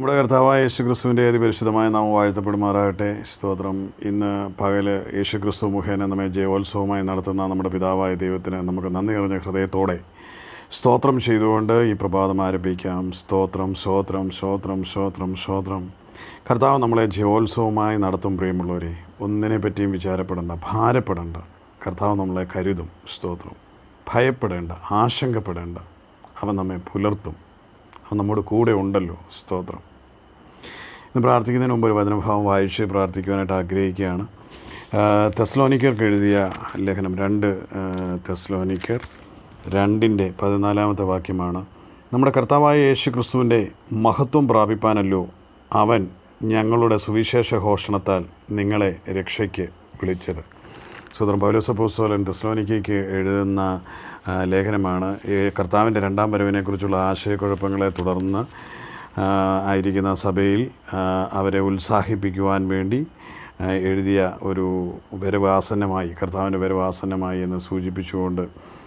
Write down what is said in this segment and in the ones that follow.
നമ്മുടെ കർത്താവായ യേശുക്രിസ്തുവിൻ്റെ അതിപരിശുദ്ധമായ നാം വാഴ്ത്തപ്പെടുമാറാകട്ടെ സ്തോത്രം ഇന്ന് പകല് യേശുക്രിസ്തു മുഖേന നമ്മെ ജയോത്സവമായി നടത്തുന്ന നമ്മുടെ പിതാവായ ദൈവത്തിന് നമുക്ക് നന്ദി നിറഞ്ഞ ഹൃദയത്തോടെ സ്തോത്രം ചെയ്തുകൊണ്ട് ഈ പ്രഭാതം ആരംഭിക്കാം സ്തോത്രം സ്തോത്രം സ്തോത്രം സ്തോത്രം സ്തോത്രം കർത്താവ് നമ്മളെ ജയോത്സവമായി നടത്തും പ്രിയമുള്ളവരെ ഒന്നിനെ പറ്റിയും വിചാരപ്പെടേണ്ട ഭാരപ്പെടേണ്ട കർത്താവ് നമ്മളെ കരുതും സ്തോത്രം ഭയപ്പെടേണ്ട ആശങ്കപ്പെടേണ്ട അവൻ നമ്മെ പുലർത്തും അവൻ നമ്മുടെ കൂടെ ഉണ്ടല്ലോ സ്തോത്രം ഇന്ന് പ്രാർത്ഥിക്കുന്നതിന് മുമ്പ് ഒരു വചനഭാവം വായിച്ച് പ്രാർത്ഥിക്കുവാനായിട്ട് ആഗ്രഹിക്കുകയാണ് തെസ്ലോനിക്കർക്ക് എഴുതിയ ലേഖനം രണ്ട് തെസ്ലോനിക്കർ രണ്ടിൻ്റെ പതിനാലാമത്തെ വാക്യമാണ് നമ്മുടെ കർത്താവായ യേശു ക്രിസ്തുവിൻ്റെ മഹത്വം പ്രാപിപ്പാനല്ലോ അവൻ ഞങ്ങളുടെ സുവിശേഷ ഘോഷണത്താൽ നിങ്ങളെ രക്ഷയ്ക്ക് വിളിച്ചത് സുദർ പൗലോസപ്പോസ്തോലൻ തെസ്ലോനിക്കയ്ക്ക് എഴുതുന്ന ആ, ലേഖനമാണ് ഈ കർത്താവിൻ്റെ രണ്ടാം വരവിനെക്കുറിച്ചുള്ള ആശയക്കുഴപ്പങ്ങളെ തുടർന്ന് ആ, ആയിരിക്കുന്ന സഭയിൽ ആ, അവരെ ഉത്സാഹിപ്പിക്കുവാൻ വേണ്ടി ആ, എഴുതിയ ഒരു വരവ് ആസന്നമായി കർത്താവിൻ്റെ വരവ് ആസന്നമായി എന്ന് സൂചിപ്പിച്ചുകൊണ്ട്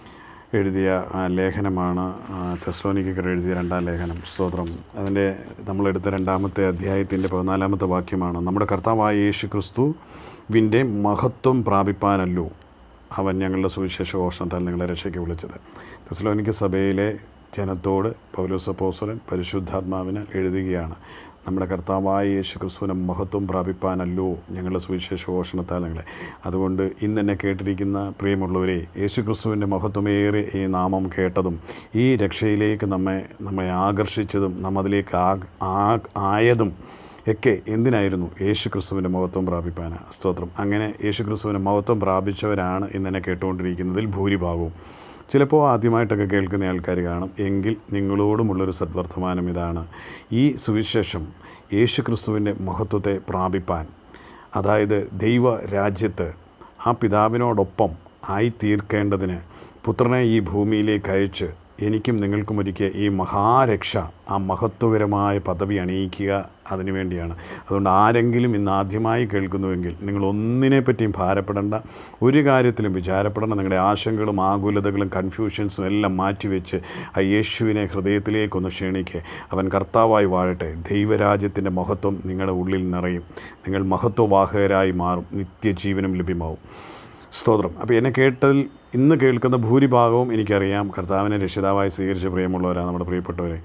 എഴുതിയ ആ, ലേഖനമാണ് ആ, തെസ്ലോനിക്കർ എഴുതിയ രണ്ടാം ലേഖനം സ്തോത്രം അതിൻ്റെ നമ്മളെടുത്ത രണ്ടാമത്തെ അധ്യായത്തിൻ്റെ പതിനാലാമത്തെ വാക്യമാണ് നമ്മുടെ കർത്താവായ യേശു ക്രിസ്തുവിൻ്റെ മഹത്വം പ്രാപിപ്പാനല്ലോ അവൻ ഞങ്ങളുടെ സുവിശേഷ ഘോഷണത്താൽ നിങ്ങളെ രക്ഷയ്ക്ക് വിളിച്ചത് തെസ്ലോനിക്ക സഭയിലെ ജനത്തോട് പൗലോസപ്പോസലൻ പരിശുദ്ധാത്മാവിന് എഴുതുകയാണ് നമ്മുടെ കർത്താവായ യേശു ക്രിസ്തുവിനെ മഹത്വം പ്രാപിപ്പാനല്ലോ ഞങ്ങളുടെ സുവിശേഷ ഘോഷണത്താൽ നിങ്ങളെ അതുകൊണ്ട് ഇന്ന് എന്നെ കേട്ടിരിക്കുന്ന പ്രിയമുള്ളവരെ യേശു ക്രിസ്തുവിൻ്റെ മഹത്വമേറെ ഈ നാമം കേട്ടതും ഈ രക്ഷയിലേക്ക് നമ്മെ നമ്മെ ആകർഷിച്ചതും നമ്മ അതിലേക്ക് ആ ആ- ആയതും ഒക്കെ എന്തിനായിരുന്നു യേശു ക്രിസ്തുവിൻ്റെ മഹത്വം പ്രാപിപ്പാന് സ്തോത്രം അങ്ങനെ യേശു ക്രിസ്തുവിൻ്റെ മഹത്വം പ്രാപിച്ചവരാണ് ഇന്നെന്നെ കേട്ടുകൊണ്ടിരിക്കുന്നതിൽ ഭൂരിഭാഗവും ചിലപ്പോൾ ആദ്യമായിട്ടൊക്കെ കേൾക്കുന്ന ആൾക്കാർ കാണും എങ്കിൽ നിങ്ങളോടുമുള്ളൊരു സദ്വർത്തമാനം ഇതാണ് ഈ സുവിശേഷം യേശു ക്രിസ്തുവിൻ്റെ മഹത്വത്തെ പ്രാപിപ്പാൻ അതായത് ദൈവ രാജ്യത്ത് ആ പിതാവിനോടൊപ്പം ആയി തീർക്കേണ്ടതിന് പുത്രനെ ഈ ഭൂമിയിലേക്ക് അയച്ച് എനിക്കും നിങ്ങൾക്കും ഒരുക്കിയ ഈ മഹാരക്ഷ ആ മഹത്വകരമായ പദവി അണിയിക്കുക അതിനുവേണ്ടിയാണ് അതുകൊണ്ട് ആരെങ്കിലും ഇന്ന് ആദ്യമായി കേൾക്കുന്നുവെങ്കിൽ നിങ്ങൾ ഒന്നിനെ പറ്റിയും ഭാരപ്പെടേണ്ട ഒരു കാര്യത്തിലും വിചാരപ്പെടേണ്ട നിങ്ങളുടെ ആശങ്കകളും ആകുലതകളും കൺഫ്യൂഷൻസും എല്ലാം മാറ്റിവെച്ച് ആ യേശുവിനെ ഹൃദയത്തിലേക്കൊന്ന് ക്ഷണിക്കുക അവൻ കർത്താവായി വാഴട്ടെ ദൈവരാജ്യത്തിൻ്റെ മഹത്വം നിങ്ങളുടെ ഉള്ളിൽ നിറയും നിങ്ങൾ മഹത്വവാഹകരായി മാറും നിത്യജീവനും ലഭ്യമാവും സ്തോത്രം അപ്പോൾ എന്നെ കേട്ടതിൽ ഇന്ന് കേൾക്കുന്ന ഭൂരിഭാഗവും എനിക്കറിയാം കർത്താവിനെ രക്ഷിതാവായി സ്വീകരിച്ച പ്രിയമുള്ളവരാണ് നമ്മുടെ പ്രിയപ്പെട്ടവരെ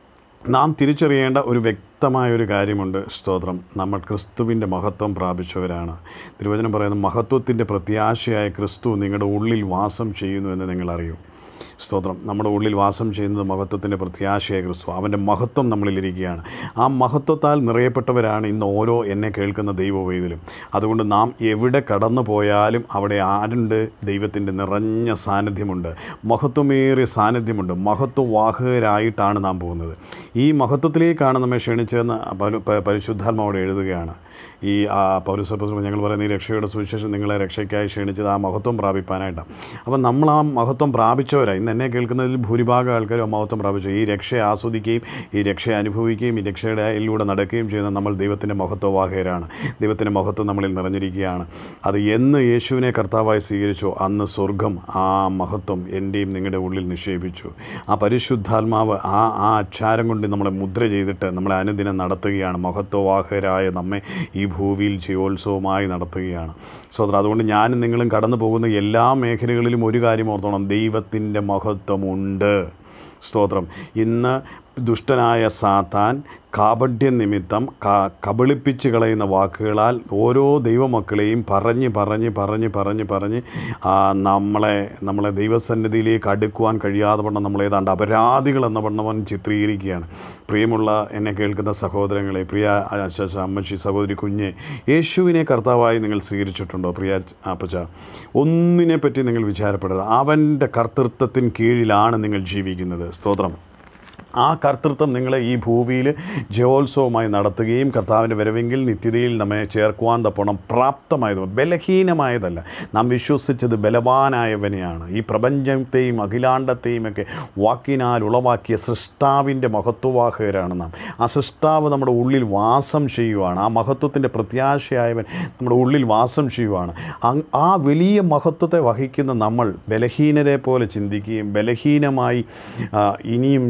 നാം തിരിച്ചറിയേണ്ട ഒരു വ്യക്തമായ ഒരു കാര്യമുണ്ട് സ്തോത്രം നമ്മൾ ക്രിസ്തുവിൻ്റെ മഹത്വം പ്രാപിച്ചവരാണ് തിരുവചനം പറയുന്ന മഹത്വത്തിൻ്റെ പ്രത്യാശയായ ക്രിസ്തു നിങ്ങളുടെ ഉള്ളിൽ വാസം ചെയ്യുന്നു എന്ന് നിങ്ങൾ അറിയൂ സ്തോത്രം നമ്മുടെ ഉള്ളിൽ വാസം ചെയ്യുന്നത് മഹത്വത്തിൻ്റെ പ്രത്യാശയായ ക്രിസ്തു അവൻ്റെ മഹത്വം നമ്മളിലിരിക്കുകയാണ് ആ മഹത്വത്താൽ നിറയപ്പെട്ടവരാണ് ഇന്ന് ഓരോ എന്നെ കേൾക്കുന്ന ദൈവവേദിലും അതുകൊണ്ട് നാം എവിടെ കടന്നു പോയാലും അവിടെ ആരുണ്ട് ദൈവത്തിൻ്റെ നിറഞ്ഞ സാന്നിധ്യമുണ്ട് മഹത്വമേറിയ സാന്നിധ്യമുണ്ട് മഹത്വവാഹകരായിട്ടാണ് നാം പോകുന്നത് ഈ മഹത്വത്തിലേക്കാണ് നമ്മെ ക്ഷണിച്ചതെന്ന് പൗല- പ- പരിശുദ്ധാത്മാവോട് എഴുതുകയാണ് ഈ ആ പൗരസഭ ഞങ്ങൾ പറയുന്ന ഈ രക്ഷയുടെ സുവിശേഷം നിങ്ങളെ രക്ഷയ്ക്കായി ക്ഷണിച്ചത് ആ മഹത്വം പ്രാപിപ്പാനായിട്ടാണ് അപ്പം നമ്മൾ ആ മഹത്വം പ്രാപിച്ചവരാണ് ഇന്ന് എന്നെ കേൾക്കുന്നതിൽ ഭൂരിഭാഗം ആൾക്കാരും ആ മഹത്വം പ്രാപിച്ചു ഈ രക്ഷയെ ആസ്വദിക്കുകയും ഈ രക്ഷയെ അനുഭവിക്കുകയും ഈ രക്ഷയുടെ അതിലൂടെ നടക്കുകയും ചെയ്യുന്ന നമ്മൾ ദൈവത്തിൻ്റെ മഹത്വവാഹകരാണ് ദൈവത്തിൻ്റെ മഹത്വം നമ്മളിൽ നിറഞ്ഞിരിക്കുകയാണ് അത് എന്ന് യേശുവിനെ കർത്താവായി സ്വീകരിച്ചോ അന്ന് സ്വർഗം ആ മഹത്വം എൻ്റെയും നിങ്ങളുടെ ഉള്ളിൽ നിക്ഷേപിച്ചു ആ പരിശുദ്ധാത്മാവ് ആ ആ അച്ചാരം കൊണ്ട് നമ്മളെ മുദ്ര ചെയ്തിട്ട് നമ്മളെ അനുദിനം നടത്തുകയാണ് മഹത്വവാഹകരായ നമ്മെ ഈ ഭൂമിയിൽ ജയോത്സവമായി നടത്തുകയാണ് സോദര അതുകൊണ്ട് ഞാനും നിങ്ങളും കടന്നു പോകുന്ന എല്ലാ മേഖലകളിലും ഒരു കാര്യം ഓർത്തോണം ദൈവത്തിൻ്റെ മഹത്വമുണ്ട് സ്തോത്രം ഇന്ന് ദുഷ്ടനായ സാത്താൻ കാപഢ്യ നിമിത്തം ക കബളിപ്പിച്ച് കളയുന്ന വാക്കുകളാൽ ഓരോ ദൈവമക്കളെയും പറഞ്ഞ് പറഞ്ഞ് പറഞ്ഞ് പറഞ്ഞ് പറഞ്ഞ് ആ, നമ്മളെ നമ്മളെ ദൈവസന്നിധിയിലേക്ക് അടുക്കുവാൻ കഴിയാതെ വണ്ണം നമ്മൾ ഏതാണ്ട് അപരാധികൾ എന്ന വണ്ണം അവൻ ചിത്രീകരിക്കുകയാണ് പ്രിയമുള്ള എന്നെ കേൾക്കുന്ന സഹോദരങ്ങളെ പ്രിയ ആ, ശ- ശ- അമ്മച്ചി സഹോദരി കുഞ്ഞെ യേശുവിനെ കർത്താവായി നിങ്ങൾ സ്വീകരിച്ചിട്ടുണ്ടോ പ്രിയ അപ്പച്ച ഒന്നിനെ പറ്റി നിങ്ങൾ വിചാരപ്പെടരുത് അവൻ്റെ കർത്തൃത്വത്തിന് കീഴിലാണ് നിങ്ങൾ ജീവിക്കുന്നത് സ്തോത്രം ആ കർത്തൃത്വം നിങ്ങളെ ഈ ഭൂമിയിൽ ജയോത്സവമായി നടത്തുകയും കർത്താവിൻ്റെ വരവെങ്കിൽ നിത്യതയിൽ നമ്മെ ചേർക്കുവാൻ തപ്പോണം പ്രാപ്തമായത് ബലഹീനമായതല്ല നാം വിശ്വസിച്ചത് ബലവാനായവനെയാണ് ഈ പ്രപഞ്ചത്തെയും അഖിലാണ്ടത്തെയും ഒക്കെ വാക്കിനാൽ ഉളവാക്കിയ സൃഷ്ടാവിൻ്റെ മഹത്വവാഹകരാണ് നാം ആ സൃഷ്ടാവ് നമ്മുടെ ഉള്ളിൽ വാസം ചെയ്യുവാണ് ആ മഹത്വത്തിൻ്റെ പ്രത്യാശയായവൻ നമ്മുടെ ഉള്ളിൽ വാസം ചെയ്യുവാണ് അങ്- ആ വലിയ മഹത്വത്തെ വഹിക്കുന്ന നമ്മൾ ബലഹീനരെ പോലെ ചിന്തിക്കുകയും ബലഹീനമായി ആ, ഇനിയും ഞാൻ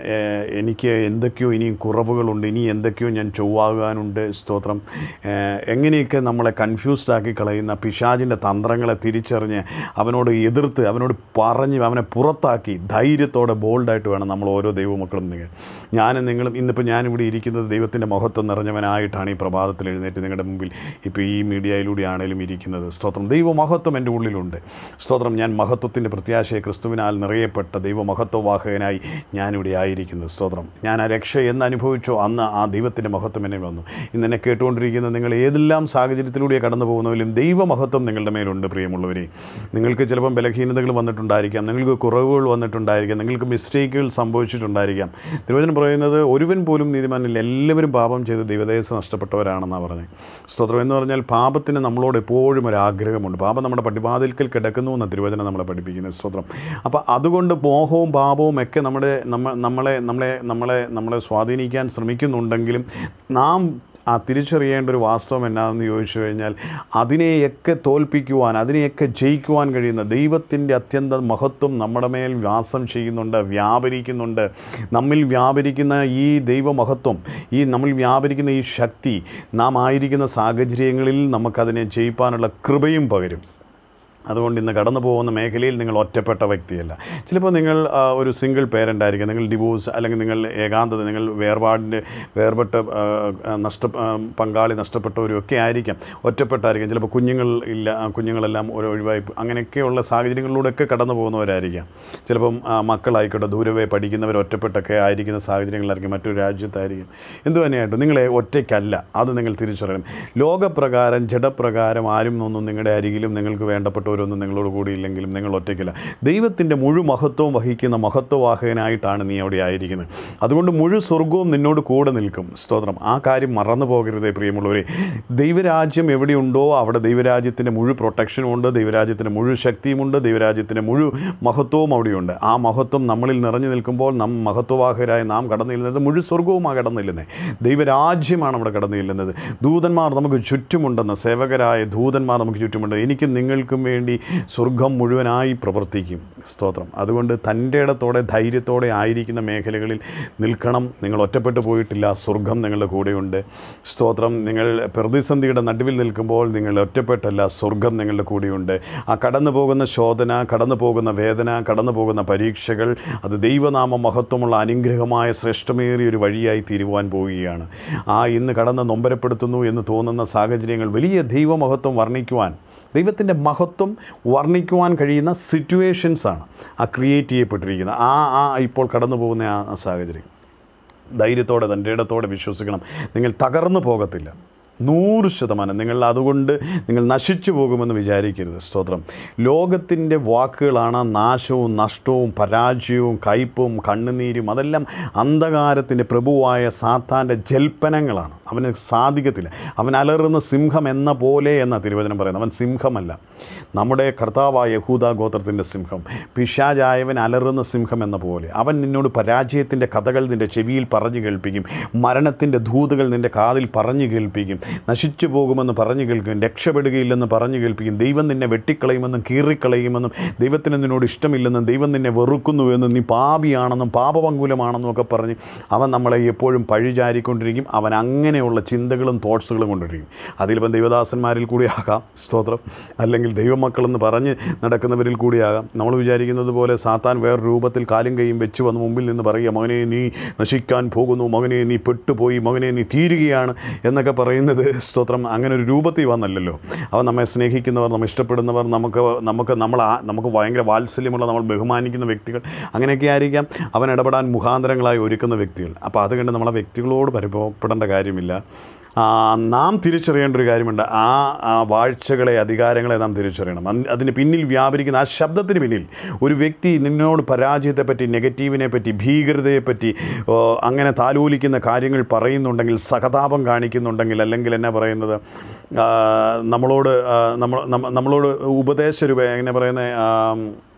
ഏഹ്, എനിക്ക് എന്തൊക്കെയോ ഇനിയും കുറവുകളുണ്ട് ഇനി എന്തൊക്കെയോ ഞാൻ ചൊവ്വാകാനുണ്ട് സ്തോത്രം ഏഹ്, എങ്ങനെയൊക്കെ നമ്മളെ കൺഫ്യൂസ്ഡ് ആക്കി കളയുന്ന പിശാചിൻ്റെ തന്ത്രങ്ങളെ തിരിച്ചറിഞ്ഞ് അവനോട് എതിർത്ത് അവനോട് പറഞ്ഞ് അവനെ പുറത്താക്കി ധൈര്യത്തോടെ ബോൾഡായിട്ട് വേണം നമ്മൾ ഓരോ ദൈവമക്കളും നിങ്ങൾ ഞാനും നിങ്ങളും ഇന്നിപ്പോൾ ഞാനിവിടെ ഇരിക്കുന്നത് ദൈവത്തിൻ്റെ മഹത്വം നിറഞ്ഞവനായിട്ടാണ് ഈ പ്രഭാതത്തിൽ എഴുന്നേറ്റ് നിങ്ങളുടെ മുമ്പിൽ ഇപ്പോൾ ഈ മീഡിയയിലൂടെ ആണെങ്കിലും ഇരിക്കുന്നത് സ്തോത്രം ദൈവമഹത്വം എൻ്റെ ഉള്ളിലുണ്ട് സ്തോത്രം ഞാൻ മഹത്വത്തിൻ്റെ പ്രത്യാശയെ ക്രിസ്തുവിനാൽ നിറയപ്പെട്ട ദൈവമഹത്വവാഹകനായി ഞാനിവിടെ ആയിരിക്കുന്നത് സ്തോത്രം ഞാൻ ആ രക്ഷ എന്ന് അനുഭവിച്ചോ അന്ന് ആ ദൈവത്തിൻ്റെ മഹത്വം എന്നെ വന്നു ഇന്ന് എന്നെ കേട്ടുകൊണ്ടിരിക്കുന്ന നിങ്ങൾ ഏതെല്ലാം സാഹചര്യത്തിലൂടെ കടന്നു പോകുന്നതിലും ദൈവമഹത്വം നിങ്ങളുടെ മേലുണ്ട് പ്രിയമുള്ളവരെ നിങ്ങൾക്ക് ചിലപ്പം ബലഹീനതകൾ വന്നിട്ടുണ്ടായിരിക്കാം നിങ്ങൾക്ക് കുറവുകൾ വന്നിട്ടുണ്ടായിരിക്കാം നിങ്ങൾക്ക് മിസ്റ്റേക്കുകൾ സംഭവിച്ചിട്ടുണ്ടായിരിക്കാം തിരുവചനം പറയുന്നത് ഒരുവൻ പോലും നീതിമാനിൽ എല്ലാവരും പാപം ചെയ്ത് ദൈവദേശം നഷ്ടപ്പെട്ടവരാണെന്നാണ് പറഞ്ഞത് സ്തോത്രം എന്ന് പറഞ്ഞാൽ പാപത്തിന് നമ്മളോട് എപ്പോഴും ഒരു ആഗ്രഹമുണ്ട് പാപം നമ്മുടെ പടിവാതിൽക്കൽ കിടക്കുന്നു എന്ന തിരുവചനം നമ്മളെ പഠിപ്പിക്കുന്നത് സ്തോത്രം അപ്പോൾ അതുകൊണ്ട് മോഹവും പാപവും ഒക്കെ നമ്മുടെ നമ്മ നമ്മളെ നമ്മളെ നമ്മളെ നമ്മളെ സ്വാധീനിക്കാൻ ശ്രമിക്കുന്നുണ്ടെങ്കിലും നാം ആ തിരിച്ചറിയേണ്ട ഒരു വാസ്തവം എന്നാണെന്ന് ചോദിച്ചു കഴിഞ്ഞാൽ അതിനെയൊക്കെ തോൽപ്പിക്കുവാൻ അതിനെയൊക്കെ ജയിക്കുവാൻ കഴിയുന്ന ദൈവത്തിൻ്റെ അത്യന്ത മഹത്വം നമ്മുടെ മേൽ വാസം ചെയ്യുന്നുണ്ട് വ്യാപരിക്കുന്നുണ്ട് നമ്മിൽ വ്യാപരിക്കുന്ന ഈ ദൈവമഹത്വം ഈ നമ്മിൽ വ്യാപരിക്കുന്ന ഈ ശക്തി നാം ആയിരിക്കുന്ന സാഹചര്യങ്ങളിൽ നമുക്കതിനെ ജയിപ്പാനുള്ള കൃപയും പകരും അതുകൊണ്ട് ഇന്ന് കടന്നു പോകുന്ന മേഖലയിൽ നിങ്ങൾ ഒറ്റപ്പെട്ട വ്യക്തിയല്ല ചിലപ്പോൾ നിങ്ങൾ ആ, ഒരു സിംഗിൾ പേരൻ്റ് ആയിരിക്കും നിങ്ങൾ ഡിവോഴ്സ് അല്ലെങ്കിൽ നിങ്ങൾ ഏകാന്തത നിങ്ങൾ വേർപാടിൻ്റെ വേർപെട്ട ആ, ആ, നഷ്ട ആ, പങ്കാളി നഷ്ടപ്പെട്ടവരും ഒക്കെ ആയിരിക്കാം ഒറ്റപ്പെട്ടായിരിക്കും ചിലപ്പോൾ കുഞ്ഞുങ്ങൾ ഇല്ല ആ, കുഞ്ഞുങ്ങളെല്ലാം ഒരു ഒഴിവായി അങ്ങനെയൊക്കെയുള്ള സാഹചര്യങ്ങളിലൂടെയൊക്കെ കടന്നു പോകുന്നവരായിരിക്കാം ചിലപ്പം ആ, മക്കളായിക്കോട്ടെ ദൂരവേ പഠിക്കുന്നവർ ഒറ്റപ്പെട്ടൊക്കെ ആയിരിക്കുന്ന സാഹചര്യങ്ങളിലായിരിക്കും മറ്റൊരു രാജ്യത്തായിരിക്കും എന്തു തന്നെയായിട്ടും നിങ്ങളെ ഒറ്റയ്ക്കല്ല അത് നിങ്ങൾ തിരിച്ചറിയണം ലോകപ്രകാരം ജഡപ്രകാരം ആരും ഒന്നും നിങ്ങളുടെ അരികിലും നിങ്ങൾക്ക് വേണ്ടപ്പെട്ടവരൊന്നും നിങ്ങളോട് കൂടിയില്ലെങ്കിലും നിങ്ങൾ ഒറ്റയ്ക്കില്ല ദൈവത്തിൻ്റെ മുഴു മഹത്വവും വഹിക്കുന്ന മഹത്വവാഹകനായിട്ടാണ് നീ അവിടെ ആയിരിക്കുന്നത് അതുകൊണ്ട് മുഴു സ്വർഗവും നിന്നോട് കൂടെ നിൽക്കും സ്തോത്രം ആ കാര്യം മറന്നു പോകരുതേ പ്രിയമുള്ളവരെ ദൈവരാജ്യം എവിടെയുണ്ടോ അവിടെ ദൈവരാജ്യത്തിൻ്റെ മുഴു പ്രൊട്ടക്ഷനും ഉണ്ട് ദൈവരാജ്യത്തിൻ്റെ മുഴു ശക്തിയുമുണ്ട് ദൈവരാജ്യത്തിൻ്റെ മുഴു മഹത്വവും അവിടെയുണ്ട് ആ മഹത്വം നമ്മളിൽ നിറഞ്ഞു നിൽക്കുമ്പോൾ നാം മഹത്വവാഹകരായ നാം കടന്നു ചെല്ലുന്നത് മുഴു സ്വർഗവുമാണ് കടന്നു ചെല്ലുന്നത് ദൈവരാജ്യമാണ് അവിടെ കടന്നു ചെല്ലുന്നത് ദൂതന്മാർ നമുക്ക് ചുറ്റുമുണ്ടെന്ന് സേവകരായ ദൂതന്മാർ നമുക്ക് ചുറ്റുമുണ്ട് എനിക്കും നിങ്ങൾക്കും വേണ്ടി സ്വർഗം മുഴുവനായി പ്രവർത്തിക്കും സ്തോത്രം അതുകൊണ്ട് തൻ്റെ ഇടത്തോടെ ധൈര്യത്തോടെ ആയിരിക്കുന്ന മേഖലകളിൽ നിൽക്കണം നിങ്ങൾ ഒറ്റപ്പെട്ടു പോയിട്ടില്ല സ്വർഗം നിങ്ങളുടെ കൂടെയുണ്ട് സ്തോത്രം നിങ്ങൾ പ്രതിസന്ധിയുടെ നടുവിൽ നിൽക്കുമ്പോൾ നിങ്ങൾ ഒറ്റപ്പെട്ടല്ല സ്വർഗം നിങ്ങളുടെ കൂടെയുണ്ട് ആ കടന്നു പോകുന്ന ശോധന കടന്നു പോകുന്ന വേദന കടന്നു പോകുന്ന പരീക്ഷകൾ അത് ദൈവനാമ മഹത്വമുള്ള അനുഗ്രഹമായ ശ്രേഷ്ഠമേറിയ ഒരു വഴിയായി തീരുവാൻ പോവുകയാണ് ആ ഇന്ന് കടന്ന് നൊമ്പരപ്പെടുത്തുന്നു എന്ന് തോന്നുന്ന സാഹചര്യങ്ങൾ വലിയ ദൈവമഹത്വം വർണ്ണിക്കുവാൻ ദൈവത്തിൻ്റെ മഹത്വം വർണ്ണിക്കുവാൻ കഴിയുന്ന സിറ്റുവേഷൻസാണ് ആ ക്രിയേറ്റ് ചെയ്യപ്പെട്ടിരിക്കുന്നത് ആ ആ ഇപ്പോൾ കടന്നു പോകുന്ന ആ ആ സാഹചര്യം ധൈര്യത്തോടെ തൻ്റെ ഇടത്തോടെ വിശ്വസിക്കണം നിങ്ങൾ തകർന്നു പോകത്തില്ല നൂറ് ശതമാനം നിങ്ങൾ അതുകൊണ്ട് നിങ്ങൾ നശിച്ചു പോകുമെന്ന് വിചാരിക്കരുത് സ്തോത്രം ലോകത്തിൻ്റെ വാക്കുകളാണ് നാശവും നഷ്ടവും പരാജയവും കയ്പും കണ്ണുനീരും അതെല്ലാം അന്ധകാരത്തിൻ്റെ പ്രഭുവായ സാത്താൻ്റെ ജൽപ്പനങ്ങളാണ് അവന് സാധിക്കത്തില്ല അവൻ അലറുന്ന സിംഹം എന്ന പോലെ എന്ന തിരുവചനം പറയുന്നത് അവൻ സിംഹമല്ല നമ്മുടെ കർത്താവായ യഹൂദ ഗോത്രത്തിൻ്റെ സിംഹം പിശാചായവൻ അലറുന്ന സിംഹം എന്ന പോലെ അവൻ നിന്നോട് പരാജയത്തിൻ്റെ കഥകൾ നിൻ്റെ ചെവിയിൽ പറഞ്ഞു കേൾപ്പിക്കും മരണത്തിൻ്റെ ദൂതുകൾ നിൻ്റെ കാതിൽ പറഞ്ഞു കേൾപ്പിക്കും നശിച്ചു പോകുമെന്ന് പറഞ്ഞു കേൾക്കും രക്ഷപ്പെടുകയില്ലെന്ന് പറഞ്ഞു കേൾപ്പിക്കും ദൈവം നിന്നെ വെട്ടിക്കളയുമെന്നും കീറിക്കളയുമെന്നും ദൈവത്തിന് നിന്നോട് ഇഷ്ടമില്ലെന്നും ദൈവം നിന്നെ വെറുക്കുന്നുവെന്നും നീ പാപിയാണെന്നും പാപപങ്കുലമാണെന്നും ഒക്കെ പറഞ്ഞ് അവൻ നമ്മളെ എപ്പോഴും പഴിചാരിക്കൊണ്ടിരിക്കും അവൻ അങ്ങനെയുള്ള ചിന്തകളും തോട്ട്സുകളും കൊണ്ടിരിക്കും അതിലിപ്പം ദൈവദാസന്മാരിൽ കൂടിയാകാം സ്തോത്രം അല്ലെങ്കിൽ ദൈവമക്കളെന്ന് പറഞ്ഞ് നടക്കുന്നവരിൽ കൂടിയാകാം നമ്മൾ വിചാരിക്കുന്നത് പോലെ സാത്താൻ വേറെ രൂപത്തിൽ കാലും കൈയും വെച്ച് വന്ന് മുമ്പിൽ നിന്ന് പറയുക മകനെ നീ നശിക്കാൻ പോകുന്നു മകനെ നീ പെട്ടുപോയി മകനെ നീ തീരുകയാണ് എന്നൊക്കെ പറയുന്നത് സ്തോത്രം അങ്ങനെ ഒരു രൂപത്തിൽ വന്നല്ലല്ലോ അവൻ നമ്മെ സ്നേഹിക്കുന്നവർ നമ്മെ ഇഷ്ടപ്പെടുന്നവർ നമുക്ക് നമുക്ക് നമ്മൾ ആ നമുക്ക് ഭയങ്കര വാത്സല്യമുള്ള നമ്മൾ ബഹുമാനിക്കുന്ന വ്യക്തികൾ അങ്ങനെയൊക്കെ ആയിരിക്കാം അവൻ ഇടപെടാൻ മുഖാന്തരങ്ങളായി ഒരുക്കുന്ന വ്യക്തികൾ അപ്പോൾ അത് കണ്ട് നമ്മളെ വ്യക്തികളോട് പരിഭവപ്പെടേണ്ട കാര്യമില്ല ആ, നാം തിരിച്ചറിയേണ്ട ഒരു കാര്യമുണ്ട് ആ ആ വാഴ്ചകളെ അധികാരങ്ങളെ നാം തിരിച്ചറിയണം അന്ന് അതിന് പിന്നിൽ വ്യാപരിക്കുന്ന ആ ശബ്ദത്തിന് പിന്നിൽ ഒരു വ്യക്തി നിന്നോട് പരാജയത്തെപ്പറ്റി നെഗറ്റീവിനെ പറ്റി ഭീകരതയെപ്പറ്റി ഓ, അങ്ങനെ താലോലിക്കുന്ന കാര്യങ്ങൾ പറയുന്നുണ്ടെങ്കിൽ സഹതാപം കാണിക്കുന്നുണ്ടെങ്കിൽ അല്ലെങ്കിൽ എന്നാ പറയുന്നത് ആ, നമ്മളോട് ആ, നമ്മൾ നമ്മ- നമ്മളോട് ഉപദേശ രൂപ എങ്ങനെ പറയുന്നത്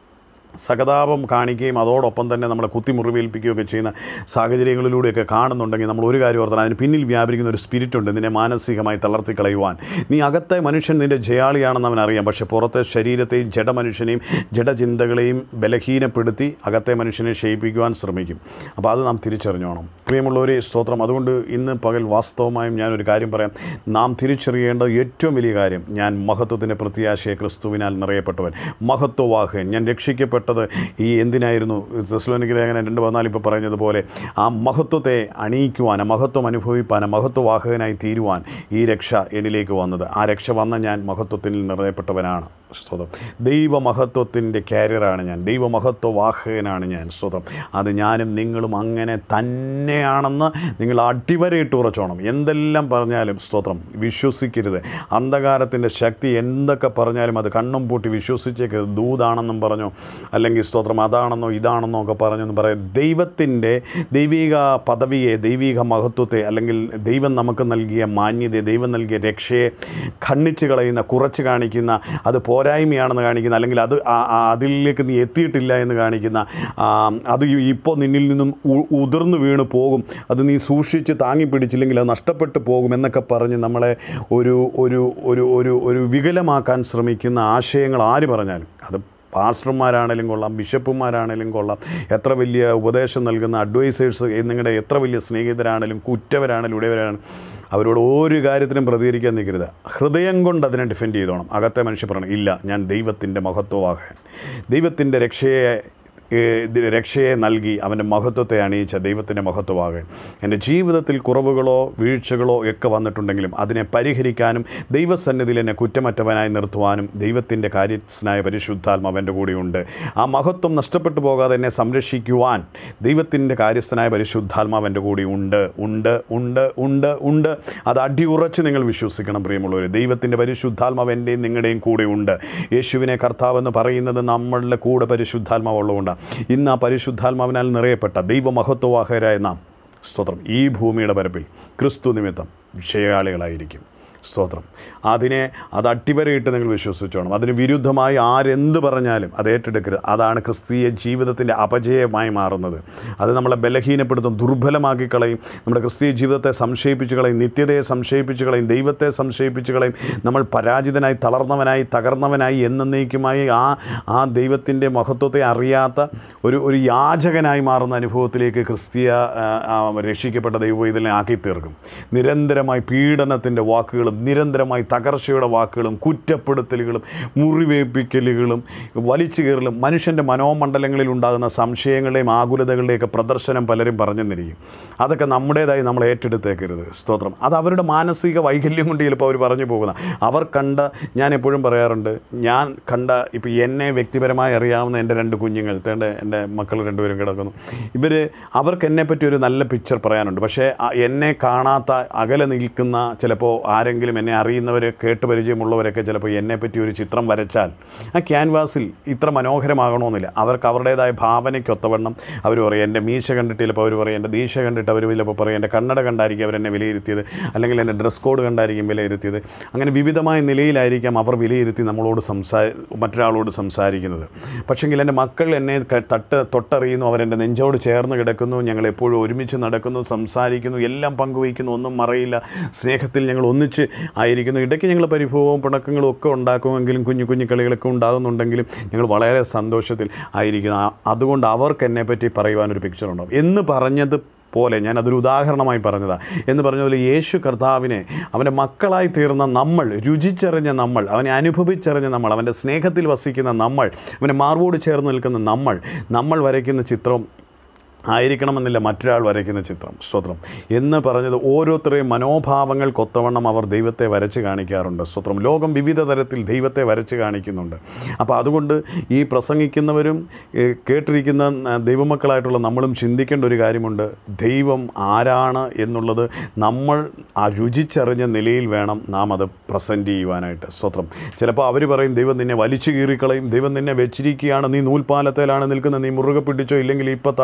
സഹതാപം കാണിക്കുകയും അതോടൊപ്പം തന്നെ നമ്മളെ കുത്തി മുറിവേൽപ്പിക്കുകയൊക്കെ ചെയ്യുന്ന സാഹചര്യങ്ങളിലൂടെയൊക്കെ കാണുന്നുണ്ടെങ്കിൽ നമ്മൾ ഒരു കാര്യം ഓർത്തണം അതിന് പിന്നിൽ വ്യാപരിക്കുന്ന ഒരു സ്പിരിറ്റ് ഉണ്ട് നിന്നെ മാനസികമായി തളർത്തി കളയുവാൻ നീ അകത്തെ മനുഷ്യൻ നിൻ്റെ ജയാളിയാണെന്ന് അവൻ അറിയാം പക്ഷേ പുറത്തെ ശരീരത്തെയും ജഡമനുഷ്യനെയും ജഡചിന്തകളെയും ബലഹീനപ്പെടുത്തി അകത്തെ മനുഷ്യനെ ക്ഷയിപ്പിക്കുവാൻ ശ്രമിക്കും അപ്പോൾ അത് നാം തിരിച്ചറിഞ്ഞോണം പ്രിയമുള്ളവരെ സ്തോത്രം അതുകൊണ്ട് ഇന്ന് പകൽ വാസ്തവമായും ഞാനൊരു കാര്യം പറയാം നാം തിരിച്ചറിയേണ്ട ഏറ്റവും വലിയ കാര്യം ഞാൻ മഹത്വത്തിൻ്റെ പ്രത്യാശയെ ക്രിസ്തുവിനാൽ നിറയപ്പെട്ടവൻ മഹത്വവാഹകൻ ഞാൻ രക്ഷിക്കപ്പെട്ടത് ഈ എന്തിനായിരുന്നു തെസ്ലോനിക്ക് ലേഖനം രണ്ട് പതിനാല് ഇപ്പോൾ പറഞ്ഞതുപോലെ ആ മഹത്വത്തെ അണിയിക്കുവാൻ ആ മഹത്വം അനുഭവിപ്പാൻ ആ മഹത്വവാഹകനായി തീരുവാൻ ഈ രക്ഷ എന്നിലേക്ക് വന്നത് ആ രക്ഷ വന്ന ഞാൻ മഹത്വത്തിൽ നിറയപ്പെട്ടവനാണ് സ്തോത്രം ദൈവമഹത്വത്തിൻ്റെ കാരിയറാണ് ഞാൻ ദൈവമഹത്വവാഹകനാണ് ഞാൻ സ്തോത്രം അത് ഞാനും നിങ്ങളും അങ്ങനെ തന്നെയാണെന്ന് നിങ്ങൾ അടിവരയിട്ട് ഉറച്ചോണം എന്തെല്ലാം പറഞ്ഞാലും സ്തോത്രം വിശ്വസിക്കരുത് അന്ധകാരത്തിൻ്റെ ശക്തി എന്തൊക്കെ പറഞ്ഞാലും അത് കണ്ണും പൂട്ടി വിശ്വസിച്ചേക്ക് ദൂതാണെന്നും പറഞ്ഞു അല്ലെങ്കിൽ സ്തോത്രം അതാണെന്നോ ഇതാണെന്നോ ഒക്കെ പറഞ്ഞെന്ന് പറയാം ദൈവത്തിൻ്റെ ദൈവിക പദവിയെ ദൈവിക മഹത്വത്തെ അല്ലെങ്കിൽ ദൈവം നമുക്ക് നൽകിയ മാന്യതയെ ദൈവം നൽകിയ രക്ഷയെ ഖണ്ഡിച്ച് കളയുന്ന കുറച്ച് കാണിക്കുന്ന അത് പോരായ്മയാണെന്ന് കാണിക്കുന്ന അല്ലെങ്കിൽ അത് ആ- ആ അതിലേക്ക് നീ എത്തിയിട്ടില്ല എന്ന് കാണിക്കുന്ന ആ, അത് ഇപ്പോൾ നിന്നിൽ നിന്നും ഉ- ഉതിർന്നു വീണ് പോകും അത് നീ സൂക്ഷിച്ച് താങ്ങി പിടിച്ചില്ലെങ്കിൽ അത് നഷ്ടപ്പെട്ടു പോകും എന്നൊക്കെ പറഞ്ഞ് നമ്മളെ ഒരു ഒരു ഒരു ഒരു ഒരു വികലമാക്കാൻ ശ്രമിക്കുന്ന ആശയങ്ങൾ ആര് പറഞ്ഞാലും അത് പാസ്റ്റർമാരാണേലും കൊള്ളാം ബിഷപ്പുമാരാണേലും കൊള്ളാം എത്ര വലിയ ഉപദേശം നൽകുന്ന അഡ്വൈസേഴ്സ് നിങ്ങളുടെ എത്ര വലിയ സ്നേഹിതരാണേലും കുറ്റവരാണേലും ഉടയവരാണ് അവരോട് ഒരു കാര്യത്തിനും പ്രതികരിക്കാൻ നിൽക്കരുത് ഹൃദയം കൊണ്ട് അതിനെ ഡിഫെൻഡ് ചെയ്തോണം അകത്തെ മനുഷ്യ പറയണം ഇല്ല ഞാൻ ദൈവത്തിൻ്റെ മഹത്വവാഹൻ ദൈവത്തിൻ്റെ രക്ഷയെ ഏഹ്, ഇത് രക്ഷയെ നൽകി അവൻ്റെ മഹത്വത്തെ അണിയിച്ച ദൈവത്തിൻ്റെ മഹത്വമാകൻ എൻ്റെ ജീവിതത്തിൽ കുറവുകളോ വീഴ്ചകളോ ഒക്കെ വന്നിട്ടുണ്ടെങ്കിലും അതിനെ പരിഹരിക്കാനും ദൈവസന്നിധിയിൽ എന്നെ കുറ്റമറ്റവനായി നിർത്തുവാനും ദൈവത്തിൻ്റെ കാര്യസ്ഥനായ പരിശുദ്ധാത്മാവ് എൻ്റെ കൂടെയുണ്ട് ആ മഹത്വം നഷ്ടപ്പെട്ടു പോകാതെ എന്നെ സംരക്ഷിക്കുവാൻ ദൈവത്തിൻ്റെ കാര്യസ്ഥനായ പരിശുദ്ധാത്മാവ് എൻ്റെ കൂടെ ഉണ്ട് ഉണ്ട് ഉണ്ട് ഉണ്ട് ഉണ്ട് അത് അടിയുറച്ച് നിങ്ങൾ വിശ്വസിക്കണം പ്രിയമുള്ളവർ ദൈവത്തിൻ്റെ പരിശുദ്ധാത്മാവ് എൻ്റെയും നിങ്ങളുടെയും കൂടെ ഉണ്ട് യേശുവിനെ കർത്താവെന്ന് പറയുന്നത് നമ്മളുടെ കൂടെ പരിശുദ്ധാത്മാവ് ഉള്ളതുകൊണ്ട് ഇന്ന് ആ പരിശുദ്ധാത്മാവിനാൽ നിറയപ്പെട്ട ദൈവമഹത്വവാഹകരായ നാം സ്തോത്രം ഈ ഭൂമിയുടെ പരപ്പിൽ ക്രിസ്തു നിമിത്തം ജയാളികളായിരിക്കും സ്തോത്രം അതിനെ അത് അട്ടിവരയിട്ട് നിങ്ങൾ വിശ്വസിച്ചോണം അതിന് വിരുദ്ധമായി ആരെന്ത് പറഞ്ഞാലും അത് ഏറ്റെടുക്കരുത് അതാണ് ക്രിസ്തീയ ജീവിതത്തിൻ്റെ അപജയമായി മാറുന്നത് അത് നമ്മളെ ബലഹീനപ്പെടുത്തും ദുർബലമാക്കി കളയും നമ്മുടെ ക്രിസ്തീയ ജീവിതത്തെ സംശയിപ്പിച്ച് കളയും നിത്യതയെ സംശയിപ്പിച്ച് കളയും ദൈവത്തെ സംശയിപ്പിച്ച് കളയും നമ്മൾ പരാജിതനായി തളർന്നവനായി തകർന്നവനായി എന്നേക്കുമായി ആ ആ ദൈവത്തിൻ്റെ മഹത്വത്തെ അറിയാത്ത ഒരു ഒരു യാചകനായി മാറുന്ന അനുഭവത്തിലേക്ക് ക്രിസ്തീയ ആ, ആ, രക്ഷിക്കപ്പെട്ട ദൈവം ആക്കി തീർക്കും നിരന്തരമായി പീഡനത്തിൻ്റെ വാക്കുകളും നിരന്തരമായി തകർച്ചയുടെ വാക്കുകളും കുറ്റപ്പെടുത്തലുകളും മുറിവേൽപ്പിക്കലുകളും വലിച്ചു കയറലും മനുഷ്യൻ്റെ മനോമണ്ഡലങ്ങളിൽ ഉണ്ടാകുന്ന സംശയങ്ങളുടെയും ആകുലതകളുടെയൊക്കെ പ്രദർശനം പലരും പറഞ്ഞെന്നിരിക്കും അതൊക്കെ നമ്മുടേതായി നമ്മൾ ഏറ്റെടുത്തേക്കരുത് സ്തോത്രം അത് അവരുടെ മാനസിക വൈകല്യം കൊണ്ട് ചിലപ്പോൾ അവർ പറഞ്ഞു പോകുന്ന അവർ കണ്ട ഞാൻ എപ്പോഴും പറയാറുണ്ട് ഞാൻ കണ്ട ഇപ്പോൾ എന്നെ വ്യക്തിപരമായി അറിയാവുന്ന എൻ്റെ രണ്ട് കുഞ്ഞുങ്ങൾ തേണ്ട എൻ്റെ മക്കൾ രണ്ടുപേരും കിടക്കുന്നു ഇവർ അവർക്ക് എന്നെപ്പറ്റി ഒരു നല്ല പിക്ചർ പറയാനുണ്ട് പക്ഷേ ആ- എന്നെ കാണാത്ത അകലെ നിൽക്കുന്ന ചിലപ്പോൾ ആരെങ്കിലും എന്നെ അറിയുന്നവർ കേട്ട് പരിചയമുള്ളവരൊക്കെ ചിലപ്പോൾ എന്നെപ്പറ്റി ഒരു ചിത്രം വരച്ചാൽ ആ ക്യാൻവാസിൽ ഇത്ര മനോഹരമാകണമെന്നില്ല അവർക്ക് അവരുടേതായ ഭാവനയ്ക്കൊത്തവണ്ണം അവർ പറയും എൻ്റെ മീശ കണ്ടിട്ട് ചിലപ്പോൾ അവർ പറയും എൻ്റെ ദീശ കണ്ടിട്ട് അവർ ചിലപ്പോൾ പറയും എൻ്റെ കണ്ണട കണ്ടായിരിക്കും അവരെന്നെ വിലയിരുത്തിയത് അല്ലെങ്കിൽ എൻ്റെ ഡ്രസ് കോഡ് കണ്ടായിരിക്കും വിലയിരുത്തിയത് അങ്ങനെ വിവിധമായ നിലയിലായിരിക്കാം അവർ വിലയിരുത്തി നമ്മളോട് സംസാ മറ്റൊരാളോട് സംസാരിക്കുന്നത് പക്ഷെങ്കിൽ എൻ്റെ മക്കൾ എന്നെ ക- തട്ട് തൊട്ടറിയുന്നു അവരെൻ്റെ നെഞ്ചോട് ചേർന്ന് കിടക്കുന്നു ഞങ്ങൾ എപ്പോഴും ഒരുമിച്ച് നടക്കുന്നു സംസാരിക്കുന്നു എല്ലാം പങ്കുവയ്ക്കുന്നു ഒന്നും മറയില്ല സ്നേഹത്തിൽ ഞങ്ങൾ ഒന്നിച്ച് ആയിരിക്കുന്നു ഇടയ്ക്ക് ഞങ്ങൾ പരിഭവവും പിണക്കങ്ങളും ഒക്കെ ഉണ്ടാക്കുമെങ്കിലും കുഞ്ഞു കുഞ്ഞു കളികളൊക്കെ ഉണ്ടാകുന്നുണ്ടെങ്കിലും ഞങ്ങൾ വളരെ സന്തോഷത്തിൽ ആയിരിക്കുന്നു ആ- അതുകൊണ്ട് അവർക്ക് എന്നെപ്പറ്റി പറയുവാനൊരു പിക്ചർ ഉണ്ടാവും എന്ന് പറഞ്ഞത് പോലെ ഞാൻ അതൊരു ഉദാഹരണമായി പറഞ്ഞതാണ് എന്ന് പറഞ്ഞ പോലെ യേശു കർത്താവിനെ അവൻ്റെ മക്കളായി തീർന്ന നമ്മൾ രുചിച്ചറിഞ്ഞ നമ്മൾ അവനെ അനുഭവിച്ചറിഞ്ഞ നമ്മൾ അവൻ്റെ സ്നേഹത്തിൽ വസിക്കുന്ന നമ്മൾ അവൻ്റെ മാർവോട് ചേർന്ന് നിൽക്കുന്ന നമ്മൾ നമ്മൾ വരയ്ക്കുന്ന ചിത്രം ആയിരിക്കണമെന്നില്ല മറ്റൊരാൾ വരയ്ക്കുന്ന ചിത്രം സ്തോത്രം എന്ന് പറഞ്ഞത് ഓരോരുത്തരെയും മനോഭാവങ്ങൾക്കൊത്തവണ്ണം അവർ ദൈവത്തെ വരച്ച് കാണിക്കാറുണ്ട് സ്തോത്രം ലോകം വിവിധ തരത്തിൽ ദൈവത്തെ വരച്ച് കാണിക്കുന്നുണ്ട് അപ്പോൾ അതുകൊണ്ട് ഈ പ്രസംഗിക്കുന്നവരും ഏ, കേട്ടിരിക്കുന്ന ആ, ദൈവമക്കളായിട്ടുള്ള നമ്മളും ചിന്തിക്കേണ്ട ഒരു കാര്യമുണ്ട് ദൈവം ആരാണ് എന്നുള്ളത് നമ്മൾ ആ രുചിച്ചറിഞ്ഞ നിലയിൽ വേണം നാം അത് പ്രസൻറ്റ് ചെയ്യുവാനായിട്ട് സ്തോത്രം ചിലപ്പോൾ അവർ പറയും ദൈവം നിന്നെ വലിച്ചു കീറിക്കളയും ദൈവം നിന്നെ വെച്ചിരിക്കുകയാണ് നീ നൂൽപ്പാലത്തിലാണ് നിൽക്കുന്നത് നീ മുറുകെ പിടിച്ചോ ഇല്ലെങ്കിൽ ഇപ്പോൾ താഴെ കളയും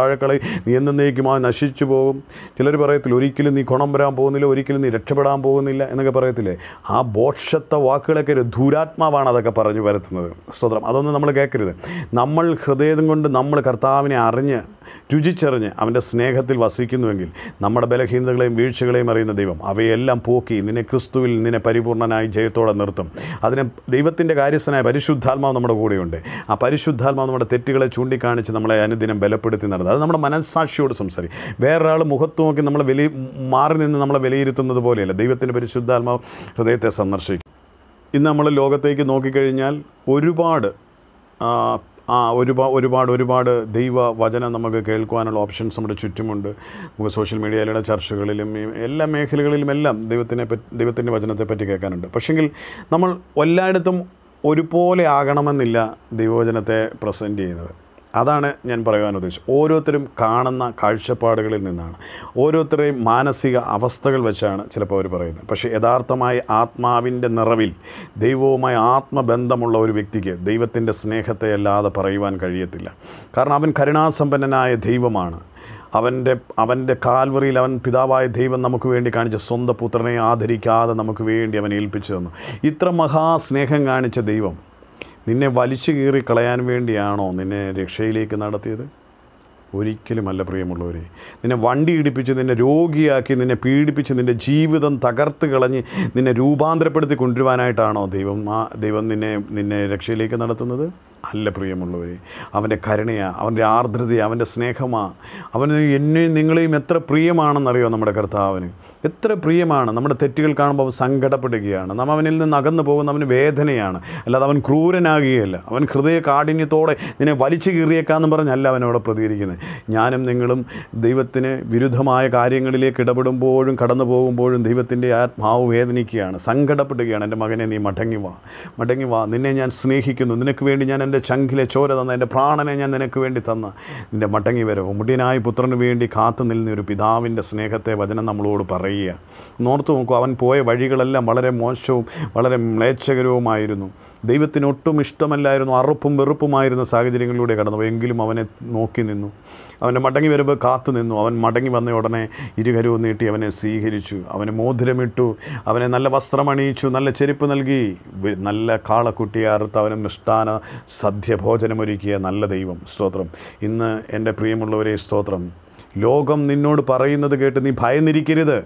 നീ എന്നേക്കുമായി നശിച്ചു പോകും ചിലർ പറയത്തില്ല ഒരിക്കലും നീ ഗുണം വരാൻ പോകുന്നില്ല ഒരിക്കലും നീ രക്ഷപ്പെടാൻ പോകുന്നില്ല എന്നൊക്കെ പറയത്തില്ലേ ആ ബോക്ഷത്ത വാക്കുകളൊക്കെ ഒരു ദുരാത്മാവാണ് അതൊക്കെ പറഞ്ഞു വരുത്തുന്നത് സ്തോത്രം അതൊന്നും നമ്മൾ കേൾക്കരുത് നമ്മൾ ഹൃദയം കൊണ്ട് നമ്മൾ കർത്താവിനെ അറിഞ്ഞ് രുചിച്ചറിഞ്ഞ് അവൻ്റെ സ്നേഹത്തിൽ വസിക്കുന്നുവെങ്കിൽ നമ്മുടെ ബലഹീനതകളെയും വീഴ്ചകളെയും അറിയുന്ന ദൈവം അവയെല്ലാം പോക്കി നിന്നെ ക്രിസ്തുവിൽ നിന്നെ പരിപൂർണനായി ജയത്തോടെ നിർത്തും അതിന് ദൈവത്തിൻ്റെ കാര്യസ്ഥനായ പരിശുദ്ധാത്മാവ് നമ്മുടെ കൂടെയുണ്ട് ആ പരിശുദ്ധാത്മാവ് നമ്മുടെ തെറ്റുകളെ ചൂണ്ടിക്കാണിച്ച് നമ്മളെ അനുദിനം ബലപ്പെടുത്തി നടത്തും അത് നമ്മുടെ മനസ്സാക്ഷിയോട് സംസാരിക്കും വേറൊരാൾ മുഖത്ത് നോക്കി നമ്മളെ വില മാറി നിന്ന് നമ്മളെ വിലയിരുത്തുന്നത് പോലെയല്ല ദൈവത്തിൻ്റെ പരിശുദ്ധാത്മാവ് ഹൃദയത്തെ സന്ദർശിക്കും ഇന്ന് നമ്മൾ ലോകത്തേക്ക് നോക്കിക്കഴിഞ്ഞാൽ ഒരുപാട് ആ, ആ ഒരുപാട് ഒരുപാട് ഒരുപാട് ദൈവ വചനം നമുക്ക് കേൾക്കുവാനുള്ള ഓപ്ഷൻസ് നമ്മുടെ ചുറ്റുമുണ്ട് നമുക്ക് സോഷ്യൽ മീഡിയയിലുള്ള ചർച്ചകളിലും ഈ എല്ലാ മേഖലകളിലും എല്ലാം ദൈവത്തിനെ പറ്റി ദൈവത്തിൻ്റെ വചനത്തെ പറ്റി കേൾക്കാനുണ്ട് പക്ഷെങ്കിൽ നമ്മൾ എല്ലായിടത്തും ഒരുപോലെ ആകണമെന്നില്ല ദൈവവചനത്തെ പ്രസൻറ്റ് ചെയ്യുന്നത് അതാണ് ഞാൻ പറയുവാൻ ഉദ്ദേശിച്ചത് ഓരോരുത്തരും കാണുന്ന കാഴ്ചപ്പാടുകളിൽ നിന്നാണ് ഓരോരുത്തരെയും മാനസിക അവസ്ഥകൾ വെച്ചാണ് ചിലപ്പോൾ അവർ പറയുന്നത് പക്ഷേ യഥാർത്ഥമായ ആത്മാവിൻ്റെ നിറവിൽ ദൈവവുമായി ആത്മബന്ധമുള്ള ഒരു വ്യക്തിക്ക് ദൈവത്തിൻ്റെ സ്നേഹത്തെ അല്ലാതെ പറയുവാൻ കഴിയത്തില്ല കാരണം അവൻ കരുണാസമ്പന്നനായ ദൈവമാണ് അവൻ്റെ അവൻ്റെ കാൽവറിയിൽ അവൻ പിതാവായ ദൈവം നമുക്ക് വേണ്ടി കാണിച്ച സ്വന്തം പുത്രനെ ആദരിക്കാതെ നമുക്ക് വേണ്ടി അവൻ ഏൽപ്പിച്ചു തന്നു ഇത്ര മഹാസ്നേഹം കാണിച്ച ദൈവം നിന്നെ വലിച്ചു കീറി കളയാൻ വേണ്ടിയാണോ നിന്നെ രക്ഷയിലേക്ക് നടത്തിയത് ഒരിക്കലുമല്ല പ്രിയമുള്ളവരെ നിന്നെ വണ്ടി ഇടിപ്പിച്ച് നിന്നെ രോഗിയാക്കി നിന്നെ പീഡിപ്പിച്ച് നിൻ്റെ ജീവിതം തകർത്ത് കളഞ്ഞ് നിന്നെ രൂപാന്തരപ്പെടുത്തി കൊണ്ടുവരുവാനായിട്ടാണോ ദൈവം ആ ദൈവം നിന്നെ നിന്നെ രക്ഷയിലേക്ക് നടത്തുന്നത് അല്ല പ്രിയമുള്ളവരെ അവൻ്റെ കരുണയാ അവൻ്റെ ആർദ്രതയാ അവൻ്റെ സ്നേഹമാ അവന് എന്നെയും നിങ്ങളെയും എത്ര പ്രിയമാണെന്നറിയോ നമ്മുടെ കർത്താവിന് എത്ര പ്രിയമാണ് നമ്മുടെ തെറ്റുകൾ കാണുമ്പോൾ അവൻ സങ്കടപ്പെടുകയാണ് നാം അവനിൽ നിന്ന് അകന്നു പോകുന്ന അവന് വേദനയാണ് അല്ലാതെ അവൻ ക്രൂരനാകുകയല്ല അവൻ ഹൃദയ കാഠിന്യത്തോടെ നിന്നെ വലിച്ചു കീറിയേക്കാന്ന് പറഞ്ഞല്ല അവനോട് പ്രതികരിക്കുന്നത് ഞാനും നിങ്ങളും ദൈവത്തിന് വിരുദ്ധമായ കാര്യങ്ങളിലേക്ക് ഇടപെടുമ്പോഴും കടന്നു പോകുമ്പോഴും ദൈവത്തിൻ്റെ ആത്മാവ് വേദനിക്കുകയാണ് സങ്കടപ്പെടുകയാണ് എൻ്റെ മകനെ നീ മടങ്ങി വാ മടങ്ങി വാ നിന്നെ ഞാൻ സ്നേഹിക്കുന്നു നിനക്ക് വേണ്ടി ഞാൻ എൻ്റെ ചങ്കിലെ ചോര തന്ന എൻ്റെ പ്രാണനെ ഞാൻ നിനക്ക് വേണ്ടി തന്ന നിൻ്റെ മടങ്ങി വരവ് മുടിയനായ പുത്രന് വേണ്ടി കാത്തു നിൽക്കുന്ന ഒരു പിതാവിൻ്റെ സ്നേഹത്തെ വചനം നമ്മളോട് പറയുക നോർത്ത് നോക്കൂ അവൻ പോയ വഴികളെല്ലാം വളരെ മോശവും വളരെ മ്ലേച്ഛകരവുമായിരുന്നു ദൈവത്തിന് ഒട്ടും ഇഷ്ടമല്ലായിരുന്നു അറുപ്പും വെറുപ്പുമായിരുന്ന സാഹചര്യങ്ങളിലൂടെ കടന്നു എങ്കിലും അവനെ നോക്കി നിന്നു അവൻ്റെ മടങ്ങി വരുമ്പോൾ കാത്തു നിന്നു അവൻ മടങ്ങി വന്ന ഉടനെ ഇരുകരവും നീട്ടി അവനെ സ്വീകരിച്ചു അവന് മോതിരമിട്ടു അവനെ നല്ല വസ്ത്രമണിയിച്ചു നല്ല ചെരുപ്പ് നൽകി വി- നല്ല കാളക്കുട്ടിയെ അറുത്ത് അവന് മിഷ്ടാന സദ്യ ഭോജനമൊരുക്കിയ നല്ല ദൈവം സ്തോത്രം ഇന്ന് എൻ്റെ പ്രിയമുള്ളവരെ സ്തോത്രം ലോകം നിന്നോട് പറയുന്നത് കേട്ട് നീ ഭയന്നിരിക്കരുത്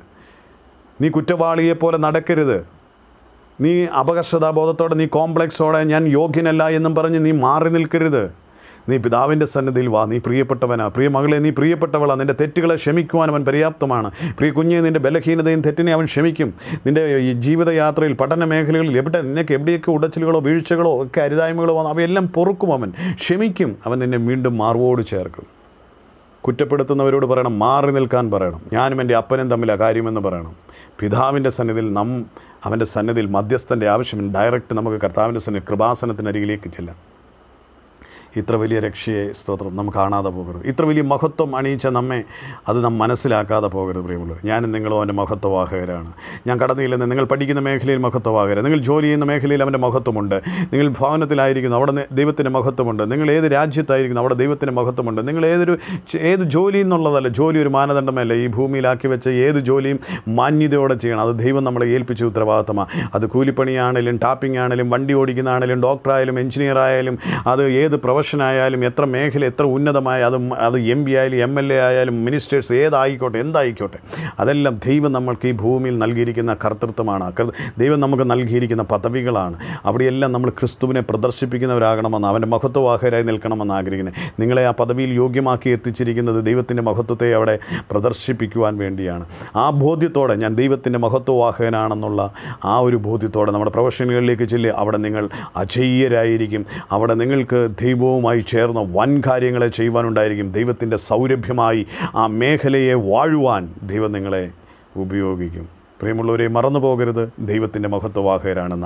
നീ കുറ്റവാളിയെപ്പോലെ നടക്കരുത് നീ അപകർഷതാബോധത്തോടെ നീ കോംപ്ലക്സോടെ ഞാൻ യോഗ്യനല്ല എന്നും പറഞ്ഞ് നീ മാറി നിൽക്കരുത് നീ പിതാവിൻ്റെ സന്നിധിയിൽ വാ നീ പ്രിയപ്പെട്ടവനാ പ്രിയ മകളെ നീ പ്രിയപ്പെട്ടവളാ നിൻ്റെ തെറ്റുകളെ ക്ഷമിക്കുവാൻ അവൻ പര്യാപ്തമാണ് പ്രിയ കുഞ്ഞെ നിൻ്റെ ബലഹീനതയും തെറ്റിനെ അവൻ ക്ഷമിക്കും നിൻ്റെ ഈ ജീവിതയാത്രയിൽ പഠന മേഖലകളിൽ എവിടെ നിനക്ക് എവിടെയൊക്കെ ഉടച്ചിലുകളോ വീഴ്ചകളോ ഒക്കെ അരുതായ്മകളോ വന്നു അവയെല്ലാം പൊറുക്കും അവൻ ക്ഷമിക്കും അവൻ നിന്നെ വീണ്ടും മാർവോട് ചേർക്കും കുറ്റപ്പെടുത്തുന്നവരോട് പറയണം മാറി നിൽക്കാൻ പറയണം ഞാനും എൻ്റെ അപ്പനും തമ്മിൽ ആ കാര്യമെന്ന് പറയണം പിതാവിൻ്റെ സന്നിധിയിൽ നം അവൻ്റെ സന്നിധിയിൽ മധ്യസ്ഥൻ്റെ ആവശ്യം ഡയറക്റ്റ് നമുക്ക് കർത്താവിൻ്റെ സന്നിധി കൃപാസനത്തിനരികിലേക്ക് ചെല്ലാം ഇത്ര വലിയ രക്ഷയെ സ്തോത്രം നാം കാണാതെ പോകരുത് ഇത്ര വലിയ മഹത്വം അണിയിച്ച നമ്മെ അത് നാം മനസ്സിലാക്കാതെ പോകരുത് പ്രിയമുള്ളവർ ഞാനും നിങ്ങളും അവൻ്റെ മഹത്വവാഹകരാണ് ഞാൻ കടന്നില്ലെന്ന് നിങ്ങൾ പഠിക്കുന്ന മേഖലയിൽ മഹത്വവാഹകരാണ് നിങ്ങൾ ജോലി ചെയ്യുന്ന മേഖലയിൽ അവൻ്റെ മഹത്വമുണ്ട് നിങ്ങൾ ഭവനത്തിലായിരിക്കുന്നു അവിടെ നി- ദൈവത്തിൻ്റെ മഹത്വമുണ്ട് നിങ്ങൾ ഏത് രാജ്യത്തായിരിക്കുന്നു അവിടെ ദൈവത്തിൻ്റെ മഹത്വമുണ്ട് നിങ്ങൾ ഏതൊരു ച- ഏത് ജോലി എന്നുള്ളതല്ല ജോലി ഒരു മാനദണ്ഡമല്ല ഈ ഭൂമിയിലാക്കി വെച്ച ഏത് ജോലിയും മാന്യതയോടെ ചെയ്യണം അത് ദൈവം നമ്മളെ ഏൽപ്പിച്ച ഉത്തരവാദിത്തമാണ് അത് കൂലിപ്പണിയാണെങ്കിലും ടാപ്പിംഗ് ആണെങ്കിലും വണ്ടി ഓടിക്കുന്നതാണെങ്കിലും ഡോക്ടറായാലും എഞ്ചിനീയർ ആയാലും അത് ഏത് പ്രൊഫഷനായാലും എത്ര മേഖല എത്ര ഉന്നതമായ അത് മ- അത് എം പി ആയാലും എം എൽ എ ആയാലും മിനിസ്റ്റേഴ്സ് ഏതായിക്കോട്ടെ എന്തായിക്കോട്ടെ അതെല്ലാം ദൈവം നമ്മൾക്ക് ഈ ഭൂമിയിൽ നൽകിയിരിക്കുന്ന കർത്തൃത്വമാണ് ആ കർ- ദൈവം നമുക്ക് നൽകിയിരിക്കുന്ന പദവികളാണ് അവിടെയെല്ലാം നമ്മൾ ക്രിസ്തുവിനെ പ്രദർശിപ്പിക്കുന്നവരാകണമെന്ന് അവൻ്റെ മഹത്വവാഹകരായി നിൽക്കണമെന്ന് ആഗ്രഹിക്കുന്നത് നിങ്ങളെ ആ പദവിയിൽ യോഗ്യമാക്കി എത്തിച്ചിരിക്കുന്നത് ദൈവത്തിൻ്റെ മഹത്വത്തെ അവിടെ പ്രദർശിപ്പിക്കുവാൻ വേണ്ടിയാണ് ആ ബോധ്യത്തോടെ ഞാൻ ദൈവത്തിൻ്റെ മഹത്വവാഹകനാണെന്നുള്ള ആ ഒരു ബോധ്യത്തോടെ നമ്മുടെ പ്രൊഫഷനുകളിലേക്ക് ചെല്ലുക അവിടെ നിങ്ങൾ അജയ്യരായിരിക്കും അവിടെ നിങ്ങൾക്ക് ദൈവവുമായി ചേർന്ന വൻ കാര്യങ്ങളെ ചെയ്യുവാനുണ്ടായിരിക്കും ദൈവത്തിൻ്റെ സൗരഭ്യമായി ആ മേഖലയെ വാഴുവാൻ ദൈവം നിങ്ങളെ ഉപയോഗിക്കും പ്രിയമുള്ളവരെ മറന്നു പോകരുത് ദൈവത്തിൻ്റെ മഹത്വവാഹകരാണ് നാം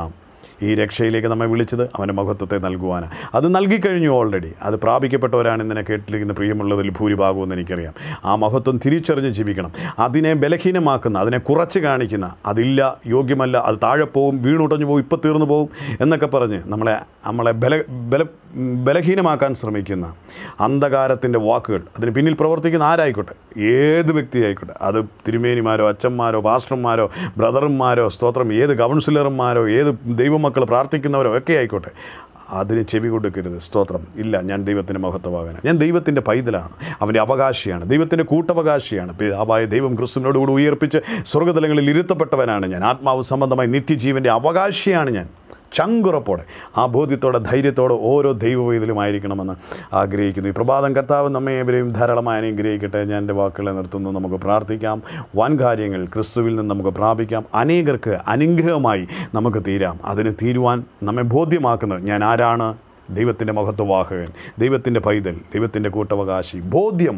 ഈ രക്ഷയിലേക്ക് നമ്മെ വിളിച്ചത് അവൻ്റെ മഹത്വത്തെ നൽകുവാനാണ് അത് നൽകിക്കഴിഞ്ഞു ഓൾറെഡി അത് പ്രാപിക്കപ്പെട്ടവരാണ് ഇന്നലെ കേട്ടിരിക്കുന്ന പ്രിയമുള്ളതിൽ ഭൂരിഭാഗവും എന്ന് എനിക്കറിയാം ആ മഹത്വം തിരിച്ചറിഞ്ഞ് ജീവിക്കണം അതിനെ ബലഹീനമാക്കുന്ന അതിനെ കുറച്ച് കാണിക്കുന്ന അതില്ല യോഗ്യമല്ല അത് താഴെ പോവും വീണുടഞ്ഞു പോകും ഇപ്പം തീർന്നു പോകും എന്നൊക്കെ പറഞ്ഞ് നമ്മളെ നമ്മളെ ബല ബല ബലഹീനമാക്കാൻ ശ്രമിക്കുന്ന അന്ധകാരത്തിൻ്റെ വാക്കുകൾ അതിന് പിന്നിൽ പ്രവർത്തിക്കുന്ന ആരായിക്കോട്ടെ ഏത് വ്യക്തി ആയിക്കോട്ടെ അത് തിരുമേനിമാരോ അച്ഛന്മാരോ പാസ്റ്റർമാരോ ബ്രദർമാരോ സ്തോത്രം ഏത് കൗൺസിലർമാരോ ഏത് ദൈവമക്കൾ പ്രാർത്ഥിക്കുന്നവരോ ഒക്കെ ആയിക്കോട്ടെ അതിന് ചെവി കൊടുക്കരുത് സ്തോത്രം ഇല്ല ഞാൻ ദൈവത്തിൻ്റെ മഹത്വവാകന ഞാൻ ദൈവത്തിൻ്റെ പൈതലാണ് അവൻ്റെ അവകാശിയാണ് ദൈവത്തിൻ്റെ കൂട്ടവകാശിയാണ് പിതാവായ ദൈവം ക്രിസ്തുവിനോട് കൂടി ഉയർപ്പിച്ച് സ്വർഗ്ഗതലങ്ങളിൽ ഇരുത്തപ്പെട്ടവനാണ് ഞാൻ ആത്മാവ് സംബന്ധമായി നിത്യജീവൻ്റെ അവകാശിയാണ് ഞാൻ ചങ്കുറപ്പോടെ ആ ബോധ്യത്തോടെ ധൈര്യത്തോടെ ഓരോ ദൈവവൈതലുമായിരിക്കണമെന്ന് ആഗ്രഹിക്കുന്നു ഈ പ്രഭാതം കർത്താവ് നമ്മെ ഏവരെയും ധാരാളമായി അനുഗ്രഹിക്കട്ടെ ഞാൻ എൻ്റെ വാക്കുകളെ നിർത്തുന്നു നമുക്ക് പ്രാർത്ഥിക്കാം വൻ കാര്യങ്ങൾ ക്രിസ്തുവിൽ നിന്ന് നമുക്ക് പ്രാപിക്കാം അനേകർക്ക് അനുഗ്രഹമായി നമുക്ക് തീരാം അതിന് തീരുവാൻ നമ്മെ ബോധ്യമാക്കുന്നത് ഞാൻ ആരാണ് ദൈവത്തിൻ്റെ മഹത്വവാഹകൻ ദൈവത്തിൻ്റെ പൈതൽ ദൈവത്തിൻ്റെ കൂട്ടവകാശി ബോധ്യം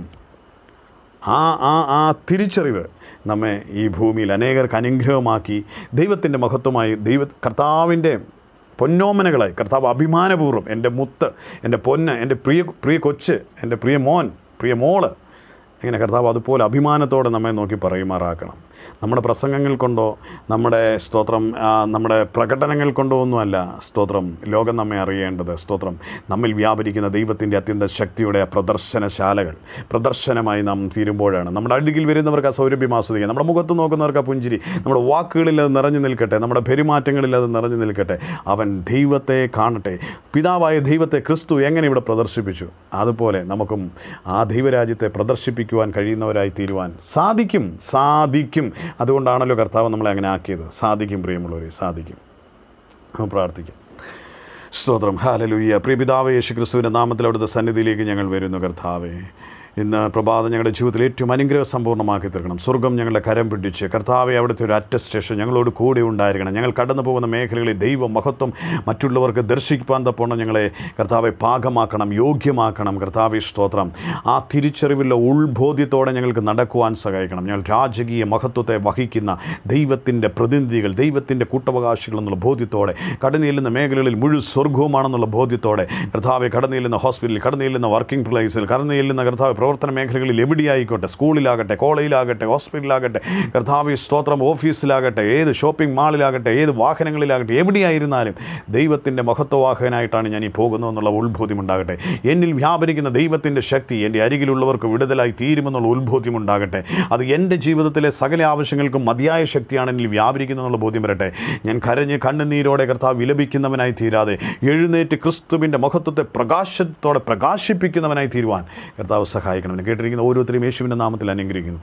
ആ ആ ആ തിരിച്ചറിവ് നമ്മെ ഈ ഭൂമിയിൽ അനേകർക്ക് അനുഗ്രഹമാക്കി ദൈവത്തിൻ്റെ മഹത്വമായി ദൈവ കർത്താവിൻ്റെ പൊന്നോമനകളായി കർത്താവ് അഭിമാനപൂർവ്വം എൻ്റെ മുത്ത് എൻ്റെ പൊന്ന് എൻ്റെ പ്രിയ പ്രിയ കൊച്ച് എൻ്റെ പ്രിയ മോൻ പ്രിയ മോള് ഇങ്ങനെ കർത്താവ് അതുപോലെ അഭിമാനത്തോടെ നമ്മെ നോക്കി പറയുമാറാക്കണം നമ്മുടെ പ്രസംഗങ്ങൾ കൊണ്ടോ നമ്മുടെ സ്തോത്രം ആ, നമ്മുടെ പ്രകടനങ്ങൾ കൊണ്ടോ ഒന്നുമല്ല സ്തോത്രം ലോകം നമ്മെ അറിയേണ്ടത് സ്തോത്രം നമ്മിൽ വ്യാപരിക്കുന്ന ദൈവത്തിൻ്റെ അത്യന്ത ശക്തിയുടെ ആ പ്രദർശനശാലകൾ പ്രദർശനമായി നാം തീരുമ്പോഴാണ് നമ്മുടെ അടികിൽ വരുന്നവർക്ക് ആ സൗരഭ്യം ആസ്വദിക്കുക നമ്മുടെ മുഖത്ത് നോക്കുന്നവർക്ക് ആ പുഞ്ചിരി നമ്മുടെ വാക്കുകളിൽ അത് നിറഞ്ഞു നിൽക്കട്ടെ നമ്മുടെ പെരുമാറ്റങ്ങളിൽ അത് നിറഞ്ഞു നിൽക്കട്ടെ അവൻ ദൈവത്തെ കാണട്ടെ പിതാവായ ദൈവത്തെ ക്രിസ്തു എങ്ങനെ ഇവിടെ പ്രദർശിപ്പിച്ചു അതുപോലെ നമുക്കും ആ ദൈവരാജ്യത്തെ പ്രദർശിപ്പിക്കുവാൻ കഴിയുന്നവരായി തീരുവാൻ സാധിക്കും സാധിക്കും അതുകൊണ്ടാണല്ലോ കർത്താവ് നമ്മളെ അങ്ങനെ ആക്കിയത് സാധിക്കും പ്രിയമുള്ളവരെ സാധിക്കും നമുക്ക് പ്രാർത്ഥിക്കാം സ്തോത്രം ഹാലലുയ്യ പ്രിയപിതാവ് യേശു ക്രിസ്തുവിൻ്റെ നാമത്തിൽ അവിടുത്തെ സന്നിധിയിലേക്ക് ഞങ്ങൾ വരുന്നു കർത്താവേ ഇന്ന് പ്രഭാതം ഞങ്ങളുടെ ജീവിതത്തിൽ ഏറ്റവും അനുഗ്രഹ സമ്പൂർണ്ണമാക്കി തീർക്കണം സ്വർഗം ഞങ്ങളുടെ കരം പിടിച്ച് കർത്താവെ അവിടുത്തെ ഒരു അറ്റസ്റ്റേഷൻ ഞങ്ങളോട് കൂടെ ഉണ്ടായിരിക്കണം ഞങ്ങൾ കടന്നു പോകുന്ന മേഖലകളിൽ ദൈവ മഹത്വം മറ്റുള്ളവർക്ക് ദർശിക്കാൻ തപ്പോണം ഞങ്ങളെ കർത്താവെ പാകമാക്കണം യോഗ്യമാക്കണം കർത്താവെ സ്തോത്രം ആ തിരിച്ചറിവിലുള്ള ഉൾബോധ്യത്തോടെ ഞങ്ങൾക്ക് നടക്കുവാൻ സഹായിക്കണം ഞങ്ങൾ രാജകീയ മഹത്വത്തെ വഹിക്കുന്ന ദൈവത്തിൻ്റെ പ്രതിനിധികൾ ദൈവത്തിൻ്റെ കൂട്ടവകാശികൾ എന്നുള്ള ബോധ്യത്തോടെ കടന്നു ചെല്ലുന്ന മേഖലകളിൽ മുഴു സ്വർഗവുമാണെന്നുള്ള ബോധ്യത്തോടെ കർത്താവെ കടന്നു ചെല്ലുന്ന ഹോസ്പിറ്റലിൽ കടന്നു ചെല്ലുന്ന വർക്കിംഗ് പ്ലേസിൽ കടന്നു ചെല്ലുന്ന കർത്താവ് പ്രവർത്തന മേഖലകളിൽ എവിടെയായിക്കോട്ടെ സ്കൂളിലാകട്ടെ കോളേജിലാകട്ടെ ഹോസ്പിറ്റലിലാകട്ടെ കർത്താവ് സ്തോത്രം ഓഫീസിലാകട്ടെ ഏത് ഷോപ്പിംഗ് മാളിലാകട്ടെ ഏത് വാഹനങ്ങളിലാകട്ടെ എവിടെയായിരുന്നാലും ദൈവത്തിൻ്റെ മഹത്വവാഹകനായിട്ടാണ് ഞാൻ ഈ പോകുന്നത് എന്നുള്ള ഉത്ബോധ്യം ഉണ്ടാകട്ടെ എന്നിൽ വ്യാപരിക്കുന്ന ദൈവത്തിൻ്റെ ശക്തി എൻ്റെ അരികിലുള്ളവർക്ക് വിടുതലായി തീരുമെന്നുള്ള ഉത്ബോധ്യം ഉണ്ടാകട്ടെ അത് എൻ്റെ ജീവിതത്തിലെ സകല ആവശ്യങ്ങൾക്കും മതിയായ ശക്തിയാണ് എന്നിൽ വ്യാപരിക്കുന്നതെന്നുള്ള ബോധ്യം വരട്ടെ ഞാൻ കരഞ്ഞ് കണ്ണുനീരോടെ കർത്താവ് വിലപിക്കുന്നവനായി തീരാതെ എഴുന്നേറ്റ് ക്രിസ്തുവിൻ്റെ മഹത്വത്തെ പ്രകാശത്തോടെ പ്രകാശിപ്പിക്കുന്നവനായി തീരുവാൻ കർത്താവ് സഹായിക്കണം എന്നെ കേട്ടിരിക്കുന്ന ഓരോരുത്തരും യേശുവിൻ്റെ നാമത്തിൽ അനുഗ്രഹിക്കുന്നു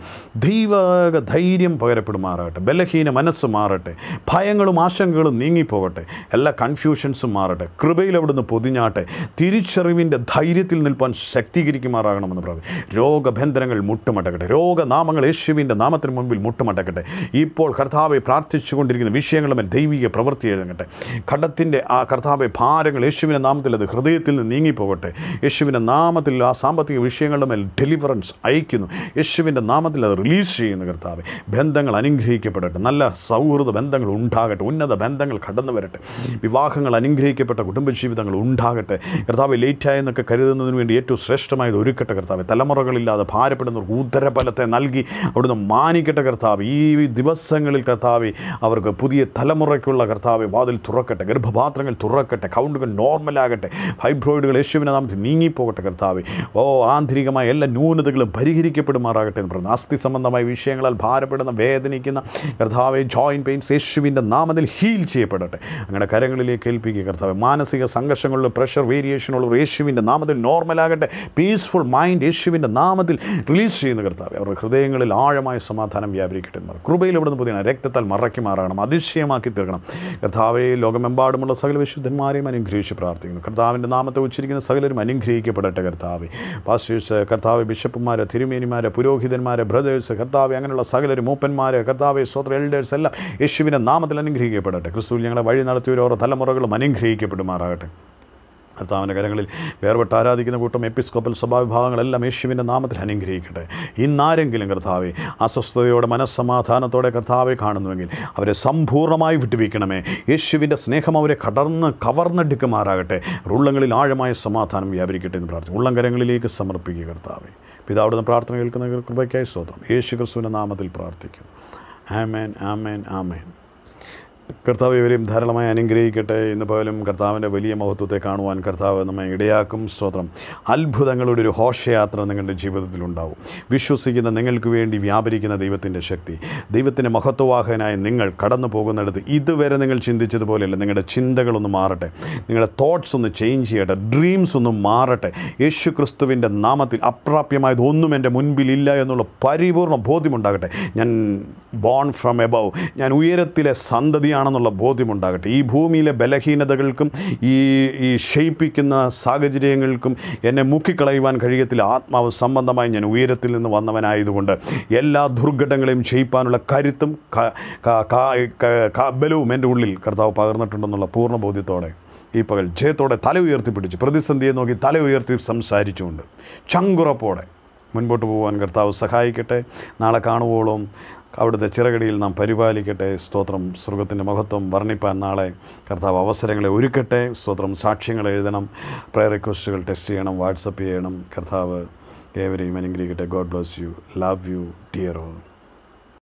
ദൈവക ധൈര്യം പകരപ്പെടുമാറാകട്ടെ ബലഹീന മനസ്സ് മാറട്ടെ ഭയങ്ങളും ആശങ്കകളും നീങ്ങിപ്പോകട്ടെ എല്ലാ കൺഫ്യൂഷൻസും മാറട്ടെ കൃപയിൽ അവിടുന്ന് പൊതിഞ്ഞാട്ടെ തിരിച്ചറിവിൻ്റെ ധൈര്യത്തിൽ നിൽപ്പാൻ ശക്തീകരിക്കുമാറാകണമെന്ന് പറയും രോഗബന്ധനങ്ങൾ മുട്ടുമടക്കട്ടെ രോഗനാമങ്ങൾ യേശുവിൻ്റെ നാമത്തിന് മുൻപിൽ മുട്ടുമടക്കട്ടെ ഇപ്പോൾ കർത്താവെ പ്രാർത്ഥിച്ചുകൊണ്ടിരിക്കുന്ന വിഷയങ്ങളുമേൽ ദൈവിക പ്രവൃത്തി എഴുതട്ടെ ഘടത്തിൻ്റെ ആ കർത്താവെ ഭാരങ്ങൾ യേശുവിൻ്റെ നാമത്തിൽ അത് ഹൃദയത്തിൽ നിന്ന് നീങ്ങിപ്പോകട്ടെ യേശുവിൻ്റെ നാമത്തിൽ ആ സാമ്പത്തിക വിഷയങ്ങളുടെ മേൽ ഡെലിവറൻസ് അയക്കുന്നു യേശുവിൻ്റെ നാമത്തിൽ അത് റിലീസ് ചെയ്യുന്നു കർത്താവെ ബന്ധങ്ങൾ അനുഗ്രഹിക്കപ്പെടട്ടെ നല്ല സൗഹൃദ ബന്ധങ്ങൾ ഉണ്ടാകട്ടെ ഉന്നത ബന്ധങ്ങൾ കടന്നു വരട്ടെ വിവാഹങ്ങൾ അനുഗ്രഹിക്കപ്പെട്ട കുടുംബജീവിതങ്ങൾ ഉണ്ടാകട്ടെ കർത്താവ് ലേറ്റായെന്നൊക്കെ കരുതുന്നതിന് വേണ്ടി ഏറ്റവും ശ്രേഷ്ഠമായത് ഒരുക്കട്ടെ കർത്താവ് തലമുറകളില്ലാതെ ഭാരപ്പെടുന്നവർക്ക് ഉദരബലത്തെ നൽകി അവിടുന്ന് മാനിക്കട്ടെ കർത്താവ് ഈ ദിവസങ്ങളിൽ കർത്താവ് അവർക്ക് പുതിയ തലമുറയ്ക്കുള്ള കർത്താവ് വാതിൽ തുറക്കട്ടെ ഗർഭപാത്രങ്ങൾ തുറക്കട്ടെ കൗണ്ടുകൾ നോർമലാകട്ടെ ഫൈബ്രോയിഡുകൾ യേശുവിനെ നാമത്തിൽ നീങ്ങിപ്പോകട്ടെ കർത്താവ് ഓ ആന്തരികമായ എല്ലാ ന്യൂനതകളും പരിഹരിക്കപ്പെടുമാറാകട്ടെ എന്ന് പറയുന്നു അസ്ഥി സംബന്ധമായ വിഷയങ്ങളാൽ ഭാരപ്പെടുന്ന വേദനിക്കുന്ന കർത്താവ് ജോയിൻറ്റ് പെയിൻസ് യേശുവിൻ്റെ നാമത്തിൽ ഹീൽ ചെയ്യപ്പെടട്ടെ അങ്ങനെ കരങ്ങളിലേക്ക് ഏൽപ്പിക്കുക കർത്താവ് മാനസിക സംഘർഷങ്ങളിലും പ്രഷർ വേരിയേഷനുള്ള യേശുവിൻ്റെ നാമത്തിൽ നോർമലാകട്ടെ പീസ്ഫുൾ മൈൻഡ് യേശുവിൻ്റെ നാമത്തിൽ റിലീസ് ചെയ്യുന്ന കർത്താവ് അവരുടെ ഹൃദയങ്ങളിൽ ആഴമായ സമാധാനം വ്യാപരിക്കട്ടെ എന്ന് പറയും കൃപയിൽ ഇവിടുന്ന് പുതിയ രക്തത്താൽ മറക്കി മാറണം അതിശയമാക്കി തീർക്കണം കർത്താവെ ലോകമെമ്പാടുമുള്ള സകല വിശുദ്ധന്മാരെയും അനുഗ്രഹിച്ച് പ്രാർത്ഥിക്കുന്നു കർത്താവിൻ്റെ നാമത്തെ ഉച്ചരിക്കുന്ന സകലരും അനുഗ്രഹിക്കപ്പെടട്ടെ കർത്താവ് പാസ്റ്റേഴ്സ് കർത്താവ് ബിഷപ്പുമാർ തിരുമേനിമാർ പുരോഹിതന്മാർ ബ്രദേഴ്സ് കർത്താവ് അങ്ങനെയുള്ള സകലരും മൂപ്പന്മാർ കർത്താവ് സ്വത്ര എൽഡേഴ്സ് എല്ലാം യേശുവിൻ്റെ നാമത്തിൽ അനുഗ്രഹിക്കപ്പെടട്ടെ ക്രിസ്തുവിൽ ഞങ്ങളെ വഴി നടത്തിയവരോരോ തലമുറകളും അനുഗ്രഹിക്കപ്പെടുമാറാകട്ടെ കർത്താവിൻ്റെ കരങ്ങളിൽ വേർപെട്ട് ആരാധിക്കുന്ന കൂട്ടം എപ്പിസ്കോപ്പൽ സഭാവിഭാഗങ്ങളെല്ലാം യേശുവിൻ്റെ നാമത്തിൽ അനുഗ്രഹിക്കട്ടെ ഇന്നാരെങ്കിലും കർത്താവെ അസ്വസ്ഥതയോടെ മനസ്സമാധാനത്തോടെ കർത്താവെ കാണുന്നുവെങ്കിൽ അവരെ സമ്പൂർണ്ണമായി വിട്ടുവീക്കണമേ യേശുവിൻ്റെ സ്നേഹം അവരെ കടർന്ന് കവർന്നെടുക്കുമാറാകട്ടെ ഉള്ളങ്ങളിൽ ആഴമായ സമാധാനം വ്യാപരിക്കട്ടെ എന്ന് പ്രാർത്ഥിക്കും ഉള്ളംകരങ്ങളിലേക്ക് സമർപ്പിക്കുക കർത്താവെ പിതാവിടെ നിന്ന് പ്രാർത്ഥന കേൾക്കുന്ന കൃപയ്ക്കായി സ്തോത്രം യേശു ക്രിസ്തുവിൻ്റെ നാമത്തിൽ പ്രാർത്ഥിക്കും ആമേൻ ആമേൻ ആമേൻ കർത്താവ് ഇവരെയും ധാരാളമായി അനുഗ്രഹിക്കട്ടെ ഇന്ന് പോലും കർത്താവിൻ്റെ വലിയ മഹത്വത്തെ കാണുവാൻ കർത്താവ് നമ്മെ ഇടയാക്കും സ്തോത്രം അത്ഭുതങ്ങളുടെ ഒരു ഘോഷയാത്ര നിങ്ങളുടെ ജീവിതത്തിലുണ്ടാവും വിശ്വസിക്കുന്ന നിങ്ങൾക്ക് വേണ്ടി വ്യാപരിക്കുന്ന ദൈവത്തിൻ്റെ ശക്തി ദൈവത്തിൻ്റെ മഹത്വവാഹനായ നിങ്ങൾ കടന്നു പോകുന്നിടത്ത് ഇതുവരെ നിങ്ങൾ ചിന്തിച്ചതുപോലെയല്ല നിങ്ങളുടെ ചിന്തകളൊന്ന് മാറട്ടെ നിങ്ങളുടെ തോട്ട്സ് ഒന്ന് ചേഞ്ച് ചെയ്യട്ടെ ഡ്രീംസ് ഒന്ന് മാറട്ടെ യേശു ക്രിസ്തുവിൻ്റെ നാമത്തിൽ അപ്രാപ്യമായത് ഒന്നും എൻ്റെ മുൻപിലില്ല എന്നുള്ള പരിപൂർണ്ണ ബോധ്യമുണ്ടാകട്ടെ ഞാൻ ബോൺ ഫ്രം എബവ് ഞാൻ ഉയരത്തിലെ സന്തതിയാണെന്നുള്ള ബോധ്യമുണ്ടാകട്ടെ ഈ ഭൂമിയിലെ ബലഹീനതകൾക്കും ഈ ഈ ക്ഷയിപ്പിക്കുന്ന സാഹചര്യങ്ങൾക്കും എന്നെ മുക്കിക്കളയുവാൻ കഴിയത്തില്ല ആത്മാവ് സംബന്ധമായി ഞാൻ ഉയരത്തിൽ നിന്ന് വന്നവനായതുകൊണ്ട് എല്ലാ ദുർഘടങ്ങളെയും ക്ഷയിപ്പാനുള്ള കരുത്തും ക- ക- ക- ക- ക- ബലവും എൻ്റെ ഉള്ളിൽ കർത്താവ് പകർന്നിട്ടുണ്ടെന്നുള്ള പൂർണ്ണ ബോധ്യത്തോടെ ഈ പകൽ ജയത്തോടെ തല ഉയർത്തിപ്പിടിച്ച് പ്രതിസന്ധിയെ നോക്കി തല ഉയർത്തി സംസാരിച്ചുകൊണ്ട് ചങ്കുറപ്പോടെ മുൻപോട്ട് പോകാൻ കർത്താവ് സഹായിക്കട്ടെ നാളെ കാണുവോളം അവിടുത്തെ ചിറകടിയിൽ നാം പരിപാലിക്കട്ടെ സ്തോത്രം സ്വർഗത്തിൻ്റെ മഹത്വം വർണ്ണിപ്പാൻ നാളെ കർത്താവ് അവസരങ്ങളെ ഒരുക്കട്ടെ സ്തോത്രം സാക്ഷ്യങ്ങൾ എഴുതണം പ്രയർ റിക്വസ്റ്റുകൾ ടെസ്റ്റ് ചെയ്യണം വാട്സപ്പ് ചെയ്യണം കർത്താവ് ഏവരെയും അനുഗ്രഹിക്കട്ടെ God bless you love you dear all